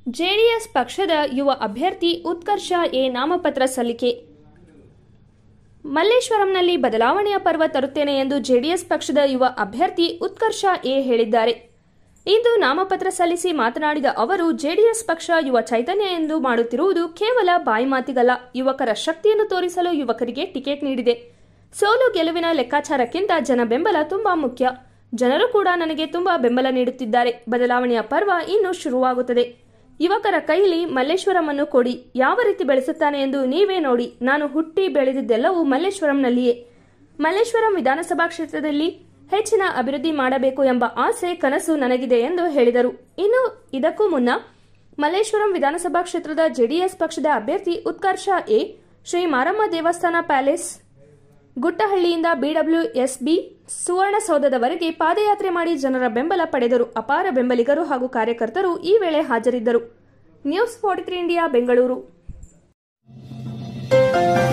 JDS ಪಕ್ಷದ ಯುವ ಅಭ್ಯರ್ಥಿ ಉತ್ಕರ್ಷ ಎ ನಾಮಪತ್ರ ಸಲ್ಲಿಕೆ ಮಲ್ಲೇಶ್ವರಂನಲ್ಲಿ ಬದಲಾವಣೆಯ ಪರ್ವ ತರುತ್ತೇನೆ ಎಂದು ಜೆಡಿಎಸ್ ಪಕ್ಷದ ಯುವ ಅಭ್ಯರ್ಥಿ ಉತ್ಕರ್ಷ ಎ ಹೇಳಿದ್ದಾರೆ ಇಂದು ನಾಮಪತ್ರ ಸಲ್ಲಿಸಿ ಮಾತನಾಡಿದ ಅವರು ಜೆಡಿಎಸ್ ಪಕ್ಷ ಯುವ ಚೈತನ್ಯ ಎಂದು ಮಾಡುತ್ತಿರುವುದು ಕೇವಲ ಬಾಯಿ ಮಾತಿಗಲ್ಲ ಯುವಕರ ಶಕ್ತಿಯನ್ನು ತೋರಿಸಲು ಯುವಕರಿಗೆ ಟಿಕೆಟ್ ನೀಡಿದೆ ಸೋಲು ಗೆಲುವಿನ ಲೆಕ್ಕಾಚಾರಕ್ಕಿಂತ ಜನ ಬೆಂಬಲ ತುಂಬಾ ಮುಖ್ಯ ಜನರು ಕೂಡ ನನಗೆ ತುಂಬಾ ಬೆಂಬಲ ನೀಡುತ್ತಿದ್ದಾರೆ ಬದಲಾವಣೆಯ ಪರ್ವ ಇನ್ನು ಶುರುವಾಗುತ್ತದೆ ಯುವಕರ ಕೈಲಿ ಮಲ್ಲೇಶ್ವರಮನ್ನು ಕೊಡಿ ಯಾವ ರೀತಿ ಬೆಳೆಸುತ್ತಾನೆ ಎಂದು ನೀವೇ ನೋಡಿ ನಾನು ಹುಟ್ಟಿ ಬೆಳೆದಿದ್ದೆಲ್ಲವೂ ಮಲ್ಲೇಶ್ವರಂನಲ್ಲಿಯೇ ಮಲ್ಲೇಶ್ವರಂ ವಿಧಾನಸಭಾ ಕ್ಷೇತ್ರದಲ್ಲಿ ಹೆಚ್ಚಿನ ಅಭಿವೃದ್ಧಿ ಮಾಡಬೇಕು ಎಂಬ ಆಸೆ ಕನಸು ನನಗಿದೆ ಎಂದು ಹೇಳಿದರು ಇನ್ನು ಇದಕ್ಕೂ ಮುನ್ನ ಮಲ್ಲೇಶ್ವರಂ ವಿಧಾನಸಭಾ ಕ್ಷೇತ್ರದ ಜೆಡಿಎಸ್ ಪಕ್ಷದ ಅಭ್ಯರ್ಥಿ ಉತ್ಕರ್ಷ ಎ ಶ್ರೀ ಮಾರಮ್ಮ ದೇವಸ್ಥಾನ ಪ್ಯಾಲೇಸ್ ಗುಟ್ಟಹಳ್ಳಿಯಿಂದ ಬಿಡಬ್ಲ್ಯೂಎಸ್ಬಿ ಸುವರ್ಣಸೌಧದವರೆಗೆ ಪಾದಯಾತ್ರೆ ಮಾಡಿ ಜನರ ಬೆಂಬಲ ಪಡೆದರು ಅಪಾರ ಬೆಂಬಲಿಗರು ಹಾಗೂ ಕಾರ್ಯಕರ್ತರು ಈ ವೇಳೆ ಹಾಜರಿದ್ದರು news forty three India Bengaluru